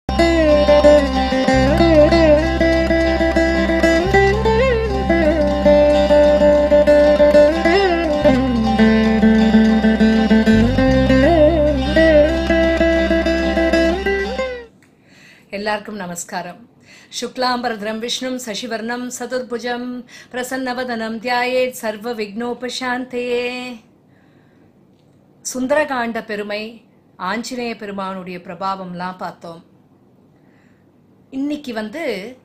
எல்லாருக்கும் நமஸ்காரம் சுக்லாம்பரதரம் விஷ்ணும் சசிவர்ணம் சதுர்புஜம் பிரசன்னவதனம் தியாயேத் சர்வ விக்னோபசாந்தயே சுந்தரகாண்ட பெருமை ஆஞ்சநேய பெருமானுடைய பிரபாவம்லாம் பார்த்தோம் இன்னைக்கு வந்து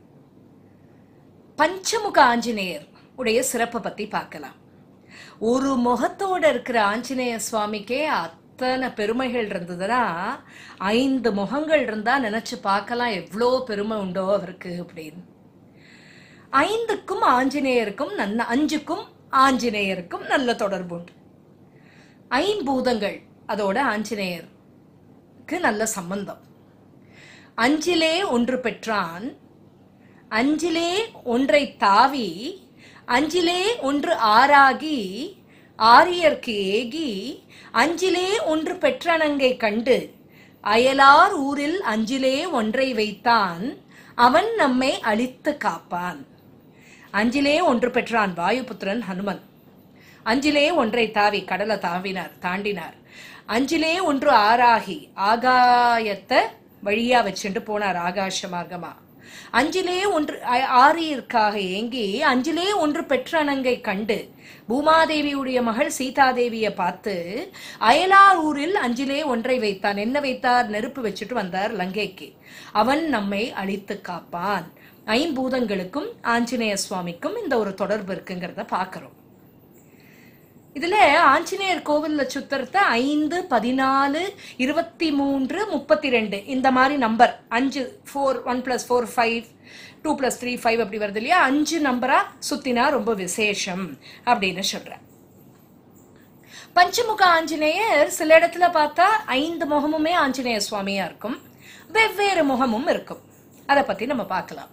பஞ்சமுக ஆஞ்சநேயர் உடைய சிறப்பை பத்தி பார்க்கலாம் ஒரு முகத்தோட இருக்கிற ஆஞ்சநேய சுவாமிக்கே அத்தனை பெருமைகள் இருந்ததுன்னா ஐந்து முகங்கள் இருந்தா நினைச்சு பார்க்கலாம் எவ்வளோ பெருமை உண்டோ அவருக்கு அப்படின்னு ஐந்துக்கும் ஆஞ்சநேயருக்கும் நல்ல அஞ்சுக்கும் ஆஞ்சநேயருக்கும் நல்ல தொடர்பு உண்டு ஐம்பூதங்கள் அதோட ஆஞ்சநேயருக்கு நல்ல சம்பந்தம் அஞ்சிலே ஒன்று பெற்றான் அஞ்சிலே ஒன்றை தாவி அஞ்சிலே ஒன்று ஆறாகி ஆரியர்க்கு ஏகி அஞ்சிலே ஒன்று பெற்றனங்கை கண்டு அயலார் ஊரில் அஞ்சிலே ஒன்றை வைத்தான் அவன் நம்மை அழித்து காப்பான் அஞ்சிலே ஒன்று பெற்றான் வாயுபுத்திரன் ஹனுமன் அஞ்சிலே ஒன்றை தாவி கடலை தாவினார் தாண்டினார் அஞ்சிலே ஒன்று ஆறாகி ஆகாயத்தை வழியா வச்சுட்டு போனார் ஆகாச மார்க்கமா அஞ்சிலே ஒன்று ஆ- ஆரியர்க்காக ஏங்கி அஞ்சிலே ஒன்று பெற்றனங்கை கண்டு பூமாதேவியுடைய மகள் சீதாதேவியை பார்த்து அயலார் ஊரில் அஞ்சிலே ஒன்றை வைத்தான் என்ன வைத்தார் நெருப்பு வச்சுட்டு வந்தார் லங்கைக்கு அவன் நம்மை அழித்து காப்பான் ஐம்பூதங்களுக்கும் ஆஞ்சநேய சுவாமிக்கும் இந்த ஒரு தொடர்பு இருக்குங்கிறத பார்க்கிறோம் இதுல ஆஞ்சநேயர் கோவில்ல சுத்துறத ஐந்து பதினாலு இருபத்தி மூன்று முப்பத்தி ரெண்டு இந்த மாதிரி நம்பர் அஞ்சு four one plus four five two plus three five அப்படி வருது இல்லையா அஞ்சு நம்பரா சுத்தினா ரொம்ப விசேஷம் அப்படின்னு சொல்றேன் பஞ்சமுக ஆஞ்சநேயர் சில இடத்துல பார்த்தா ஐந்து முகமுமே ஆஞ்சநேய சுவாமியா இருக்கும் வெவ்வேறு முகமும் இருக்கும் அதை பத்தி நம்ம பார்க்கலாம்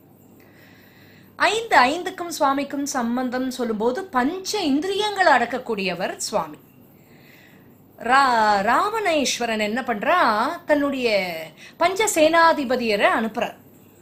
ஐந்து ஐந்துக்கும் சுவாமிக்கும் சம்பந்தம் சொல்லும்போது பஞ்ச இந்திரியங்களை அடக்கக்கூடியவர் சுவாமி ரா ராவணேஸ்வரன் என்ன பண்றா தன்னுடைய பஞ்ச சேனாதிபதியரை அனுப்புறார்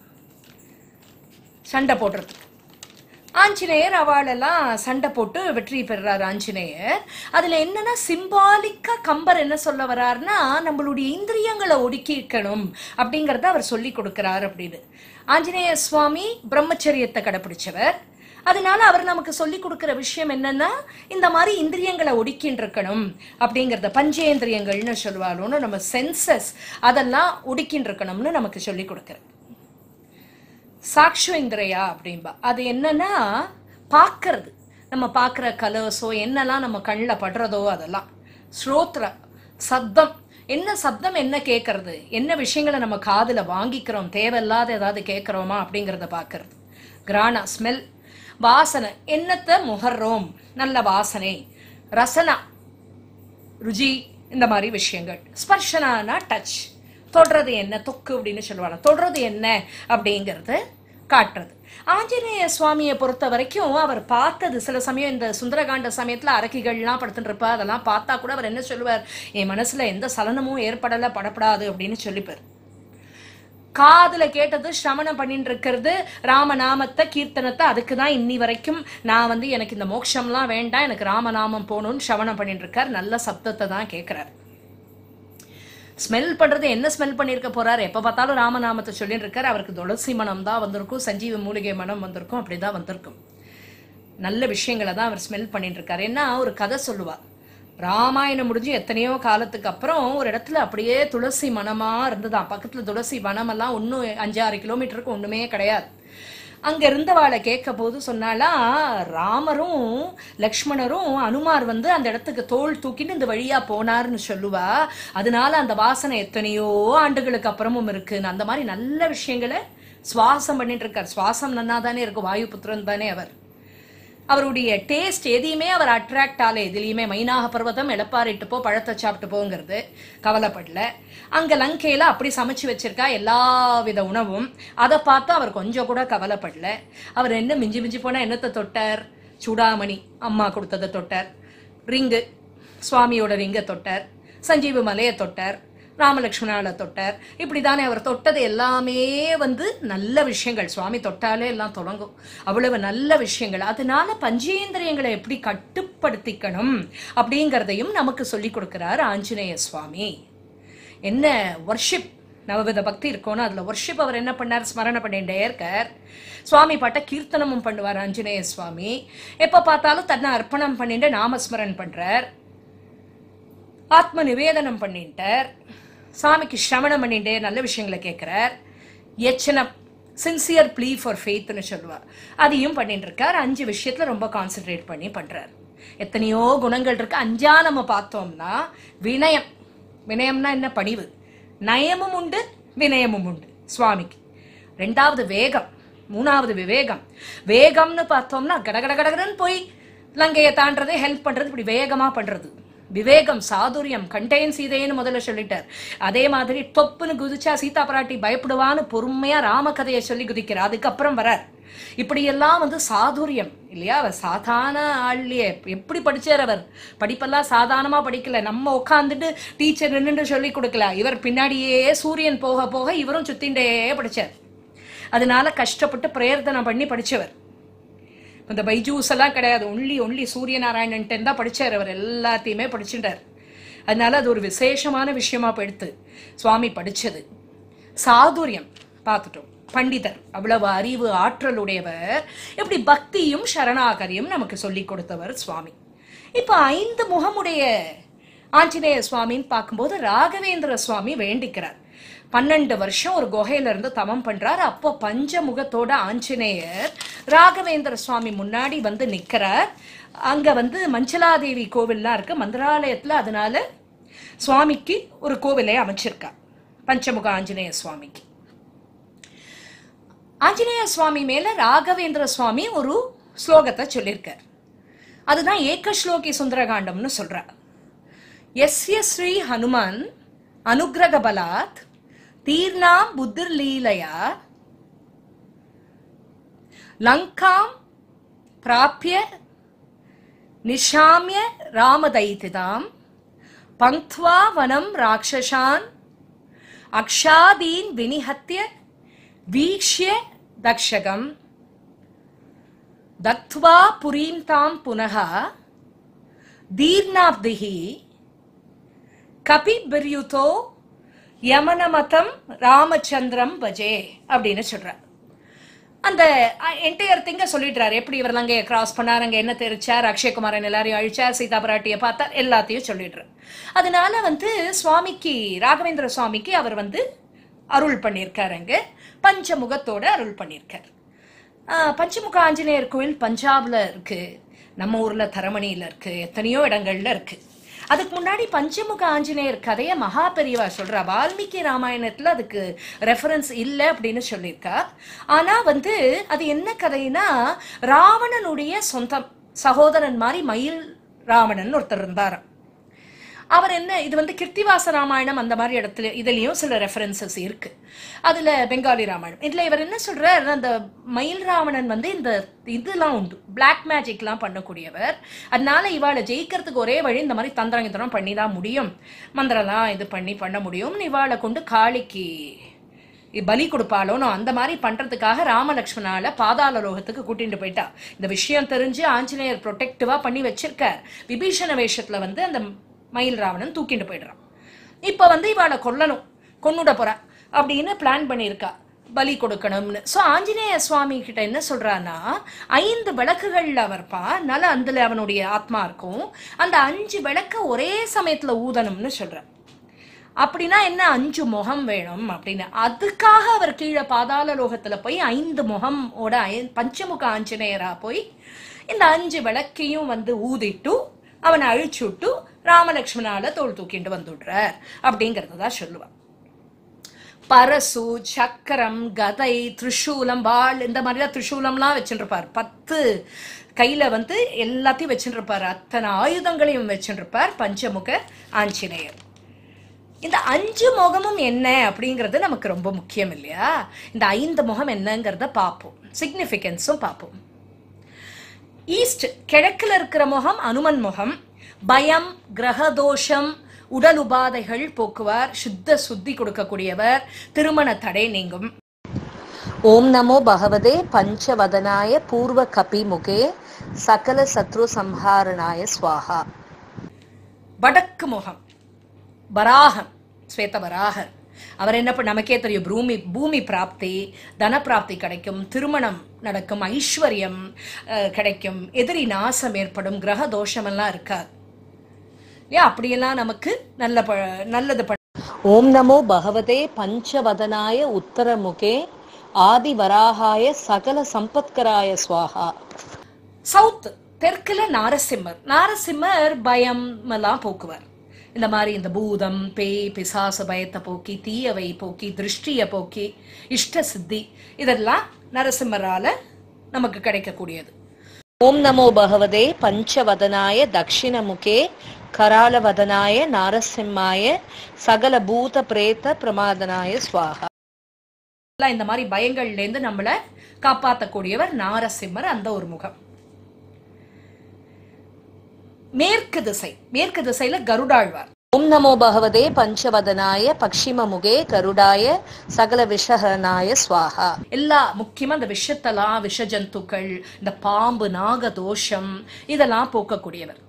சண்டை போடுறதுக்கு ஆஞ்சநேயர் அவளெல்லாம் சண்டை போட்டு வெற்றி பெறுறார் ஆஞ்சநேயர் அதுல என்னன்னா சிம்பாலிக்கா கம்பர் என்ன சொல்ல வர்றாருன்னா நம்மளுடைய இந்திரியங்களை ஒடுக்கிக்கணும் அப்படிங்கறத அவர் சொல்லி கொடுக்கிறார் அப்படின்னு ஆஞ்சநேய சுவாமி பிரம்மச்சரியத்தை கடைபிடிச்சவர் அதனால அவர் நமக்கு சொல்லி கொடுக்கிற விஷயம் என்னன்னா இந்த மாதிரி இந்திரியங்களை ஒடுக்கின்னு இருக்கணும் அப்படிங்கறத பஞ்சேந்திரியங்கள்னு சொல்லுவாலும் நம்ம சென்சஸ் அதெல்லாம் ஒடுக்கின்னு இருக்கணும்னு நமக்கு சொல்லி கொடுக்கிறார் சாக்ஷுவேந்திரையா அப்படின்பா அது என்னன்னா பார்க்கறது நம்ம பார்க்குற கலர்ஸோ என்னெல்லாம் நம்ம கண்ணில் படுறதோ அதெல்லாம் ஸ்ரோத்ர சப்தம் என்ன சப்தம் என்ன கேட்கறது என்ன விஷயங்களை நம்ம காதுல வாங்கிக்கிறோம் தேவையில்லாத ஏதாவது கேட்குறோமா அப்படிங்கிறத பார்க்கறது கிரானா ஸ்மெல் வாசனை என்னத்தை முகர்றோம் நல்ல வாசனை ரசனா ருஜி இந்த மாதிரி விஷயங்கள் ஸ்பர்ஷனானா டச் தொடுறது என்ன தொக்கு அப்படின்னு சொல்லுவாங்க தொடுறது என்ன அப்படிங்கிறது காட்டுறது ஆஞ்சநேய சுவாமியை பொறுத்த வரைக்கும் அவர் பார்த்தது சில சமயம் இந்த சுந்தரகாண்ட சமயத்துல அரக்கிகள்லாம் படுத்துட்டு இருப்பா அதெல்லாம் பார்த்தா கூட அவர் என்ன சொல்லுவார் என் மனசுல எந்த சலனமும் ஏற்படல படப்படாது அப்படின்னு சொல்லிப்பார் காதுல கேட்டது சிரவணம் பண்ணிட்டு இருக்கிறது ராமநாமத்தை கீர்த்தனத்தை அதுக்கு தான் இன்னி வரைக்கும் நான் வந்து எனக்கு இந்த மோட்சம்லாம் வேண்டாம் எனக்கு ராமநாமம் போகணும்னு சிரவணம் பண்ணிட்டு இருக்கார் நல்ல சப்தத்தை தான் கேட்கிறார் ஸ்மெல் பண்றது என்ன ஸ்மெல் பண்ணியிருக்க போறாரு எப்ப பார்த்தாலும் ராமநாமத்தை சொல்லிட்டு இருக்காரு அவருக்கு துளசி மனம் தான் வந்திருக்கும் சஞ்சீவ மூலிகை மனம் வந்திருக்கும் அப்படிதான் வந்திருக்கும் நல்ல விஷயங்களை தான் அவர் ஸ்மெல் பண்ணிட்டு இருக்காரு ஏன்னா ஒரு கதை சொல்லுவா ராமாயணம் முடிஞ்சு எத்தனையோ காலத்துக்கு அப்புறம் ஒரு இடத்துல அப்படியே துளசி மனமா இருந்ததாம் பக்கத்துல துளசி வனமெல்லாம் ஒன்றும் அஞ்சாறு கிலோமீட்டருக்கு ஒண்ணுமே கிடையாது அங்க இருந்தவாளை கேட்க போது சொன்னாலா ராமரும் லக்ஷ்மணரும் அனுமார் வந்து அந்த இடத்துக்கு தோள் தூக்கிட்டு இந்த வழியா போனார்னு சொல்லுவா அதனால அந்த வாசனை எத்தனையோ ஆண்டுகளுக்கு அப்புறமும் இருக்குன்னு அந்த மாதிரி நல்ல விஷயங்களை சுவாசம் பண்ணிட்டு இருக்கார் சுவாசம் நன்னா தானே இருக்கு வாயு புத்திரன் தானே அவர் அவருடைய டேஸ்ட் எதையுமே அவர் அட்ராக்ட் ஆல எதுலையுமே மைனாக பர்வதம் எடப்பாரிட்டு போ பழத்தை சாப்பிட்டு போங்கிறது கவலைப்படல அங்க லங்கையில அப்படி சமைச்சு வச்சிருக்கா எல்லா வித உணவும் அதை பார்த்து அவர் கொஞ்சம் கூட கவலைப்படல அவர் என்ன மிஞ்சி மிஞ்சி போனா என்னத்தை தொட்டார் சூடாமணி அம்மா கொடுத்ததை தொட்டார் ரிங்கு சுவாமியோட ரிங்கை தொட்டார் சஞ்சீவ மலையை தொட்டார் ராமலக்ஷ்மணால தொட்டார் இப்படி தானே அவர் தொட்டது எல்லாமே வந்து நல்ல விஷயங்கள் சுவாமி தொட்டாலே எல்லாம் தொடங்கும் அவ்வளவு நல்ல விஷயங்கள் அதனால பஞ்சேந்திரியங்களை எப்படி கட்டுப்படுத்திக்கணும் அப்படிங்கிறதையும் நமக்கு சொல்லி கொடுக்கிறார் ஆஞ்சநேய சுவாமி என்ன வர்ஷிப் நவவித பக்தி இருக்கோன்னு அதில் வர்ஷிப் அவர் என்ன பண்ணார் ஸ்மரணை பண்ணிட்டே இருக்கார் சுவாமி பாட்ட கீர்த்தனமும் பண்ணுவார் ஆஞ்சநேய சுவாமி எப்போ பார்த்தாலும் தன்னை அர்ப்பணம் பண்ணிட்டு நாமஸ்மரன் பண்றார் ஆத்ம நிவேதனம் பண்ணிட்டார் சாமிக்கு சிரவணம் பண்ணிட்டே நல்ல விஷயங்களை கேட்குறார் எச்சனம் சின்சியர் ப்ளீ ஃபார் ஃபெய்த்னு சொல்லுவார் அதையும் பண்ணிட்டு இருக்கார் அஞ்சு விஷயத்துல ரொம்ப கான்சென்ட்ரேட் பண்ணி பண்றார் எத்தனையோ குணங்கள் இருக்கு அஞ்சா நம்ம பார்த்தோம்னா வினயம் வினயம்னா என்ன பணிவு நயமும் உண்டு வினயமும் உண்டு சுவாமிக்கு ரெண்டாவது வேகம் மூணாவது விவேகம் வேகம்னு பார்த்தோம்னா கடகட கடகடன்னு போய் லங்கையை தாண்டறது ஹெல்ப் பண்றது இப்படி வேகமா பண்றது விவேகம் சாதுரியம் கண்டேன் சீதைன்னு முதல்ல சொல்லிட்டார் அதே மாதிரி தொப்புன்னு குதிச்சா சீதா பிராட்டி பயப்படுவான்னு பொறுமையா ராமகதையை சொல்லி குதிக்கிறார் அதுக்கப்புறம் வரார் இப்படியெல்லாம் வந்து சாதுரியம் இல்லையா அவர் சாதாரண ஆள்லையே எப்படி படிச்சார் அவர் படிப்பெல்லாம் சாதாரணமா படிக்கல நம்ம உட்காந்துட்டு டீச்சர் நின்னுட்டு சொல்லி கொடுக்கல இவர் பின்னாடியே சூரியன் போக போக இவரும் சுத்திண்டே படிச்சார் அதனால கஷ்டப்பட்டு பிரயர்த்தனை பண்ணி படிச்சவர் இந்த பைஜூஸ் எல்லாம் கிடையாது ஒன்லி ஒன்லி சூரியநாராயணன்ட்டு தான் படிச்சார் அவர் எல்லாத்தையுமே படிச்சுட்டார் அதனால அது ஒரு விசேஷமான விஷயமா போயிடுத்து சுவாமி படிச்சது சாதுரியம் பார்த்துட்டோம் பண்டிதர் அவ்வளவு அறிவு ஆற்றலுடையவர் எப்படி பக்தியும் சரணாகரியும் நமக்கு சொல்லி கொடுத்தவர் சுவாமி இப்போ ஐந்து முகமுடைய ஆஞ்சநேய சுவாமின்னு பார்க்கும்போது ராகவேந்திர சுவாமி வேண்டிக்கிறார் பன்னெண்டு வருஷம் ஒரு குகையில இருந்து தவம் பண்றார் அப்போ பஞ்சமுகத்தோட ஆஞ்சநேயர் ராகவேந்திர சுவாமி முன்னாடி வந்து நிக்கிறார் அங்க வந்து மஞ்சளாதேவி கோவில்லாம் இருக்கு மந்திராலயத்துல அதனால சுவாமிக்கு ஒரு கோவிலை அமைச்சிருக்கா பஞ்சமுக ஆஞ்சநேய சுவாமிக்கு ஆஞ்சநேய சுவாமி மேல ராகவேந்திர சுவாமி ஒரு ஸ்லோகத்தை சொல்லியிருக்கார் அதுதான் ஏக ஸ்லோகி சுந்தரகாண்டம்னு சொல்றார் எஸ்ய ஸ்ரீ ஹனுமன் அனுகிரக பலாத் தீர்ணாம் புத்திர் லீலையா லங்காம் பிராப்பிய நிஷாமிய ராமதைதிதாம் பங்க்த்வா வனம் ராட்சசான் அக்ஷாதீன் வினிஹத்ய வீக்ஷ்ய தக்ஷகம் தத்வா புரீம் தாம் புனக தீர்ணாப்திஹி கபிபிர்யுதோ யமனமதம் ராமச்சந்திரம் பஜே அப்படின்னு சொல்றார் அந்த என்டையர் திங்க சொல்லிடுறாரு எப்படி இவர் லங்கையை கிராஸ் பண்ணார் அங்க என்ன தெரிச்சார் அக்ஷயகுமாரன் எல்லாரையும் அழிச்சார் சீதா பிராட்டியை பார்த்தார் எல்லாத்தையும் சொல்லிடுறார் அதனால வந்து சுவாமிக்கு ராகவேந்திர சுவாமிக்கு அவர் வந்து அருள் பண்ணியிருக்காரு அங்க பஞ்சமுகத்தோட அருள் பண்ணியிருக்கார் ஆஹ் பஞ்சமுக ஆஞ்சநேயர் கோயில் பஞ்சாப்ல இருக்கு நம்ம ஊர்ல தரமணியில இருக்கு எத்தனையோ இடங்கள்ல இருக்கு அதுக்கு முன்னாடி பஞ்சமுக ஆஞ்சநேயர் கதையை மகா பெரியவா சொல்றா வால்மீகி ராமாயணத்துல அதுக்கு ரெஃபரன்ஸ் இல்லை அப்படின்னு சொல்லியிருக்கா ஆனா வந்து அது என்ன கதைனா ராவணனுடைய சொந்தம் சகோதரன் மாதிரி மயில் ராவணன் ஒருத்தர் இருந்தாராம் அவர் என்ன இது வந்து கிருத்திவாச ராமாயணம் அந்த மாதிரி இடத்துல இதுலயும் சில ரெஃபரன்சஸ் இருக்கு அதுல பெங்காலி ராமாயணம் இதுல இவர் என்ன சொல்றார் அந்த மயில் ராவணன் வந்து இந்த இதெல்லாம் உண்டு பிளாக் மேஜிக்லாம் பண்ணக்கூடியவர் அதனால இவாளை ஜெயிக்கிறதுக்கு ஒரே வழி இந்த மாதிரி தந்திரங்கித்தனம் பண்ணி தான் முடியும் மந்திரம்லாம் இது பண்ணி பண்ண முடியும் இவாளை கொண்டு காளிக்கு பலி கொடுப்பாளோன்னு அந்த மாதிரி பண்றதுக்காக ராமலக்ஷ்மணால பாதாள லோகத்துக்கு கூட்டிட்டு போயிட்டா இந்த விஷயம் தெரிஞ்சு ஆஞ்சநேயர் ப்ரொடெக்டிவா பண்ணி வச்சிருக்கார் விபீஷண வேஷத்துல வந்து அந்த மயில் ராவணன் தூக்கிட்டு போயிடுறான் இப்ப வந்து இவாளை கொல்லணும் கொன்னுட போறா அப்படின்னு பிளான் பண்ணியிருக்கா பலி கொடுக்கணும்னு ஸோ ஆஞ்சநேய சுவாமி கிட்ட என்ன சொல்றான்னா ஐந்து விளக்குகள்ல அவர்ப்பா அதனால அதுல அவனுடைய ஆத்மா இருக்கும் அந்த அஞ்சு விளக்க ஒரே சமயத்துல ஊதணும்னு சொல்றார் அப்படின்னா என்ன அஞ்சு முகம் வேணும் அப்படின்னு அதுக்காக அவர் கீழே பாதாள லோகத்துல போய் ஐந்து முகம் ஓட ஐ- பஞ்சமுக ஆஞ்சநேயரா போய் இந்த அஞ்சு விளக்கையும் வந்து ஊதிட்டு அவனை அழிச்சுட்டு ராமலக்ஷ்மணால தோல் தூக்கிட்டு வந்துடுறார் அப்படிங்கறத தான் சொல்லுவான் பரசு சக்கரம் கதை திரிசூலம் வாள் இந்த மாதிரிலாம் திரிசூலம்லாம் வச்சுருப்பார் பத்து கையில வந்து எல்லாத்தையும் வச்சுருப்பார் அத்தனை ஆயுதங்களையும் வச்சுருப்பார் பஞ்சமுக ஆஞ்சநேயர் இந்த அஞ்சு முகமும் என்ன அப்படிங்கிறது நமக்கு ரொம்ப முக்கியம் இல்லையா இந்த ஐந்து முகம் என்னங்கிறத பார்ப்போம் சிக்னிஃபிகன்ஸும் பார்ப்போம் ஈஸ்ட் கிழக்குல இருக்கிற முகம் அனுமன் முகம் பயம் கிரகதோஷம் உடல் உபாதைகள் போக்குவார் சுத்த சுத்தி கொடுக்கக்கூடியவர் திருமண தடை நீங்கும் ஓம் நமோ பகவதே பஞ்சவதனாய பூர்வ கபிமுகே சகல சத்ரு சம்ஹாரணாய ஸ்வாஹா வடக்கு முகம் வராகம் ஸ்வேத வராகர் அவர் என்ன பண்ண நமக்கே தெரியும் பூமி பூமி பிராப்தி தன பிராப்தி கிடைக்கும் திருமணம் நடக்கும் ஐஸ்வர்யம் அஹ், கிடைக்கும் எதிரி நாசம் ஏற்படும் கிரக தோஷமெல்லாம் இருக்காது இல்லையா அப்படியெல்லாம் நமக்கு நல்ல ப நல்லது பண்ண ஓம் நமோ பகவதே பஞ்சவதனாய உத்தரமுகே ஆதி வராகாய சகல சம்பத்கராய ஸ்வாஹா சவுத் தெற்குல நாரசிம்மர் நாரசிம்மர் பயம் எல்லாம் போக்குவார் இந்த மாதிரி இந்த பூதம் பேய் பிசாசு பயத்தை போக்கி தீயவை போக்கி திருஷ்டியை போக்கி இஷ்ட சித்தி இதெல்லாம் நரசிம்மரால நமக்கு கிடைக்கக்கூடியது ஓம் நமோ பகவதே பஞ்சவதனாய தக்ஷிணமுகே கராளவதனாய நாரசிம்மாய சகல பூத பிரேத பிரமாதனாய ஸ்வாஹா எல்லாம் இந்த மாதிரி பயங்கள்லேருந்து நம்மளை காப்பாற்றக்கூடியவர் நாரசிம்மர் அந்த ஒரு முகம் மேற்கு திசை மேற்கு திசையில கருடாழ்வார் ஓம் நமோ பகவதே பஞ்சவதனாய பக்ஷிமமுகே கருடாய சகல விஷஹனாய ஸ்வாஹா எல்லா முக்கியமா இந்த விஷத்தலாம் விஷ ஜந்துக்கள் இந்த பாம்பு நாக தோஷம் இதெல்லாம் போக்கக்கூடியவர்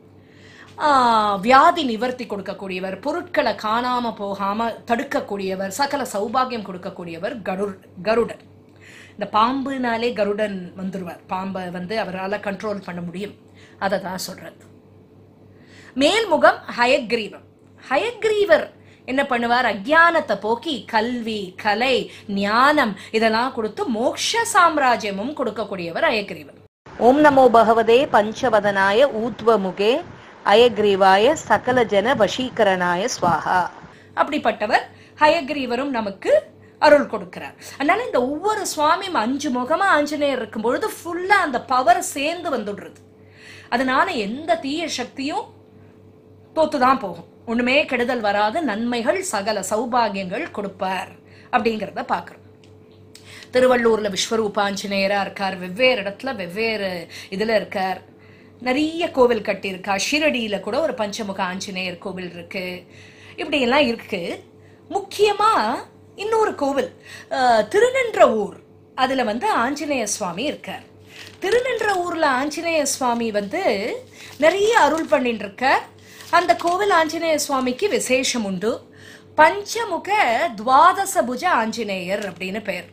ஆஹ், வியாதி நிவர்த்தி கொடுக்கக்கூடியவர் பொருட்களை காணாம போகாம தடுக்கக்கூடியவர் சகல சௌபாகியம் கொடுக்கக்கூடியவர் கருர் கருடர் இந்த பாம்புனாலே கருடன் வந்துருவார் பாம்பை வந்து அவரால் கண்ட்ரோல் பண்ண முடியும் அதை தான் சொல்றது மேல்முகம் ஹயக்ரீவம் ஹயக்ரீவர் என்ன பண்ணுவார் அஜ்ஞானத்தை போக்கி கல்வி கலை ஞானம் இதெல்லாம் கொடுத்து மோக்ஷ சாம்ராஜ்யமும் கொடுக்கக்கூடியவர் ஹயக்ரீவர் ஓம் நமோ பகவதே பஞ்சவதனாய ஊத்வமுகே அயக்ரீவாய சகல ஜன வசீகரனாய ஸ்வாஹா அப்படிப்பட்டவர் ஹயக்ரீவரும் நமக்கு அருள் கொடுக்கிறார் அதனால இந்த ஒவ்வொரு சுவாமியும் அஞ்சு முகமா ஆஞ்சநேயர் இருக்கும் பொழுது ஃபுல்லா அந்த பவர் சேர்ந்து வந்துடுறது அதனால எந்த தீய சக்தியும் தோத்துதான் போகும் ஒண்ணுமே கெடுதல் வராது நன்மைகள் சகல சௌபாகியங்கள் கொடுப்பார் அப்படிங்கிறத பார்க்குறோம் திருவள்ளூர்ல விஸ்வரூபாஞ்சநேயரா இருக்கார் வெவ்வேறு இடத்துல வெவ்வேறு இதுல இருக்கார் நிறைய கோவில் கட்டியிருக்கா ஷிரடியில கூட ஒரு பஞ்சமுக ஆஞ்சநேயர் கோவில் இருக்கு இப்படி எல்லாம் இருக்கு முக்கியமா இன்னொரு கோவில் அஹ், திருநின்ற ஊர் அதுல வந்து ஆஞ்சநேய சுவாமி இருக்கார் திருநின்ற ஊர்ல ஆஞ்சநேய சுவாமி வந்து நிறைய அருள் பண்ணிட்டு இருக்கார் அந்த கோவில் ஆஞ்சநேய சுவாமிக்கு விசேஷம் உண்டு பஞ்சமுக துவாதச புஜ ஆஞ்சநேயர் அப்படின்னு பெயர்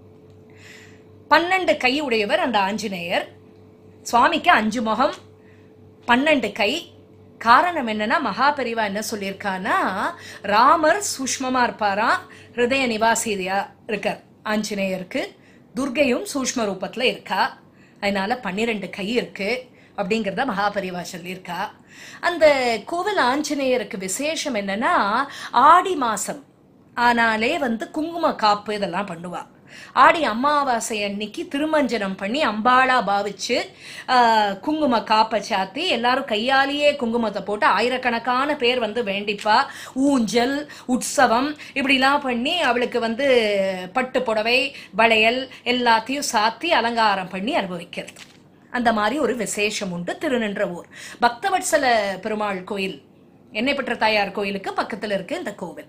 பன்னெண்டு கை உடையவர் அந்த ஆஞ்சநேயர் சுவாமிக்கு அஞ்சு முகம் பன்னெண்டு கை காரணம் என்னன்னா மகாபெரிவா என்ன சொல்லியிருக்கான்னா ராமர் சூஷ்மமா இருப்பாராம் ஹிருதய நிவாசியா இருக்கார் ஆஞ்சநேயருக்கு துர்கையும் சூஷ்ம ரூபத்துல இருக்கா அதனால பன்னிரெண்டு கை இருக்கு அப்படிங்கிறத மகாபரிவா சொல்லியிருக்கா அந்த கோவில் ஆஞ்சநேயருக்கு விசேஷம் என்னன்னா ஆடி மாசம் ஆனாலே வந்து குங்கும காப்பு இதெல்லாம் பண்ணுவா ஆடி அமாவாசை அன்னைக்கு திருமஞ்சனம் பண்ணி அம்பாளா பாவிச்சு ஆஹ், குங்கும காப்பை சாத்தி எல்லாரும் கையாலேயே குங்குமத்தை போட்டு ஆயிரக்கணக்கான பேர் வந்து வேண்டிப்பா ஊஞ்சல் உற்சவம் இப்படிலாம் பண்ணி அவளுக்கு வந்து பட்டு புடவை வளையல் எல்லாத்தையும் சாத்தி அலங்காரம் பண்ணி அனுபவிக்கிறது அந்த மாதிரி ஒரு விசேஷம் உண்டு திருநின்ற ஊர் பக்தவட்சல பெருமாள் கோயில் என்னை பெற்ற தாயார் கோயிலுக்கு பக்கத்துல இருக்கு இந்த கோவில்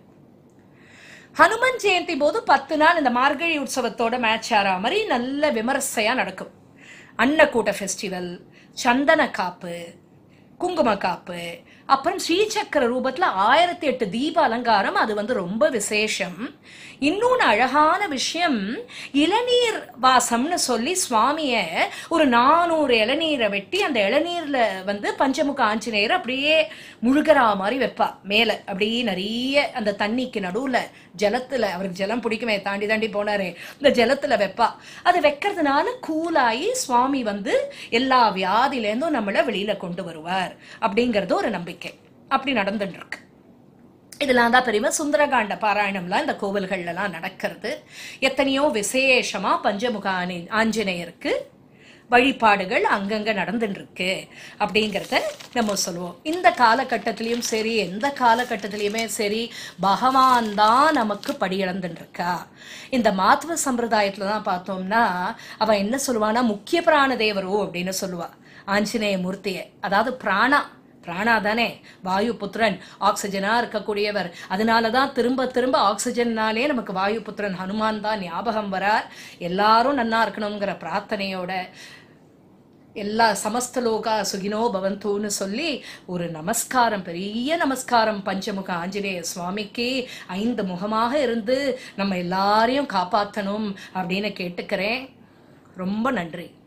ஹனுமன் ஜெயந்தி போது பத்து நாள் இந்த மார்கழி உற்சவத்தோட மேட்ச் ஆறா மாதிரி நல்ல விமர்சையா நடக்கும் அன்னக்கூட்ட ஃபெஸ்டிவல் சந்தன காப்பு குங்கும காப்பு அப்புறம் ஸ்ரீசக்கர ரூபத்துல ஆயிரத்தி எட்டு தீப அலங்காரம் அது வந்து ரொம்ப விசேஷம் இன்னொன்று அழகான விஷயம் இளநீர் வாசம்னு சொல்லி சுவாமிய ஒரு நானூறு இளநீரை வெட்டி அந்த இளநீர்ல வந்து பஞ்சமுக ஆஞ்சநேயர் அப்படியே முழுகிறா மாதிரி வைப்பா மேல அப்படியே நிறைய அந்த தண்ணிக்கு நடுவுல ஜலத்துல அவருக்கு ஜலம் பிடிக்குமே தாண்டி தாண்டி போனாரே இந்த ஜலத்துல வைப்பா அது வைக்கிறதுனால கூலாகி சுவாமி வந்து எல்லா வியாதியிலேருந்தும் நம்மளை வெளியில கொண்டு வருவார் அப்படிங்கிறது ஒரு நம்பிக்கை அப்படி நடந்துட்டு இருக்கு இதெல்லாம் தான் பெரியவா சுந்தரகாண்ட பாராயணம்லாம் இந்த கோவில்கள்லாம் நடக்கிறது எத்தனையோ விசேஷமா பஞ்சமுக ஆணி- ஆஞ்சநேயருக்கு வழிபாடுகள் அங்கங்க நடந்துட்டு இருக்கு அப்படிங்கிறத நம்ம சொல்லுவோம் இந்த காலகட்டத்திலயும் சரி எந்த காலகட்டத்திலயுமே சரி பகவான் தான் நமக்கு படியிழந்துட்டு இருக்கா இந்த மாத்துவ சம்பிரதாயத்துல தான் பார்த்தோம்னா அவ என்ன சொல்லுவானா முக்கிய பிராண தேவரோ அப்படின்னு சொல்லுவா ஆஞ்சநேய மூர்த்தியை அதாவது பிராணா பிராணா தானே வாயு புத்திரன் ஆக்சிஜனா இருக்கக்கூடியவர் அதனால தான் திரும்ப திரும்ப ஆக்சிஜன்னாலே நமக்கு வாயு புத்திரன் ஹனுமான் தான் ஞாபகம் வரார் எல்லாரும் நன்னா இருக்கணுங்கிற பிரார்த்தனையோட எல்லா சமஸ்தலோகா சுகினோ பவந்தூன்னு சொல்லி ஒரு நமஸ்காரம் பெரிய நமஸ்காரம் பஞ்சமுக ஆஞ்சநேய சுவாமிக்கு ஐந்து முகமாக இருந்து நம்ம எல்லாரையும் காப்பாற்றணும் அப்படின்னு கேட்டுக்கிறேன் ரொம்ப நன்றி